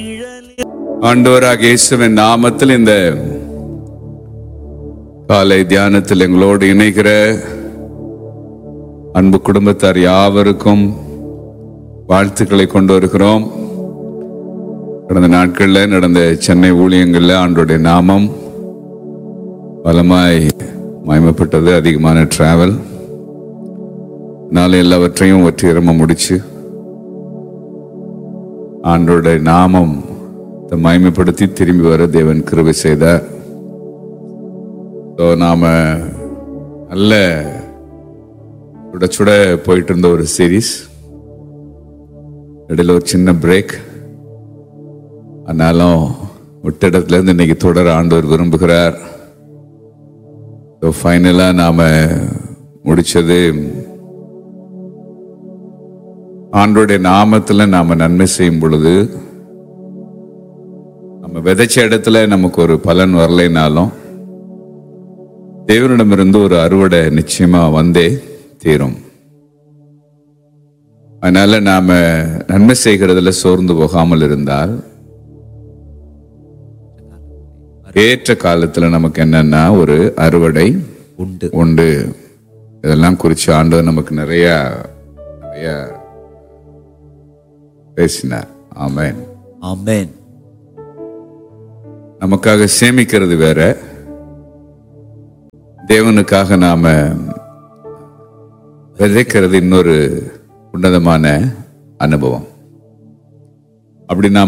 ஆண்டவராக இயேசுவின் நாமத்தில் இந்த காலை தியானத்தில் எங்களோடு இணைகிற அன்பு குடும்பத்தார் யாவருக்கும் வாழ்த்துக்களை கொண்டு வருகிறோம் கடந்த நாட்களில் நடந்த சென்னை ஊழியங்களில் ஆண்டோடைய நாமம் பலமாய் மயமப்பட்டது அதிகமான டிராவல் நாளை எல்லாவற்றையும் வெற்றிகரமாக முடிச்சு ஆண்டோட நாமம் த மகிமைப்படுத்தி திரும்பி வர தேவன் கிருபை செய்தார் ஸோ நாம நல்ல சுட சுட போயிட்டு இருந்த ஒரு சீரீஸ் இடையில ஒரு சின்ன பிரேக் ஆனாலும் விட்ட இடத்துல இருந்து இன்னைக்கு தொடர ஆண்டவர் விரும்புகிறார் ஸோ ஃபைனலாக நாம் முடிச்சது ஆண்டோடைய நாமத்தில் நாம் நன்மை செய்யும் பொழுது நம்ம விதைச்ச இடத்துல நமக்கு ஒரு பலன் வரலைனாலும் தேவனிடமிருந்து ஒரு அறுவடை நிச்சயமா வந்தே தீரும் அதனால நாம நன்மை செய்கிறதுல சோர்ந்து போகாமல் இருந்தால் ஏற்ற காலத்துல நமக்கு என்னன்னா ஒரு அறுவடை உண்டு உண்டு இதெல்லாம் குறித்து ஆண்டவர் நமக்கு நிறைய நிறைய பேசினார் ஆமென் ஆமென் நமக்காக சேமிக்கிறது வேற தேவனுக்காக நாம விதைக்கிறது இன்னொரு உன்னதமான அனுபவம் அப்படி நாம்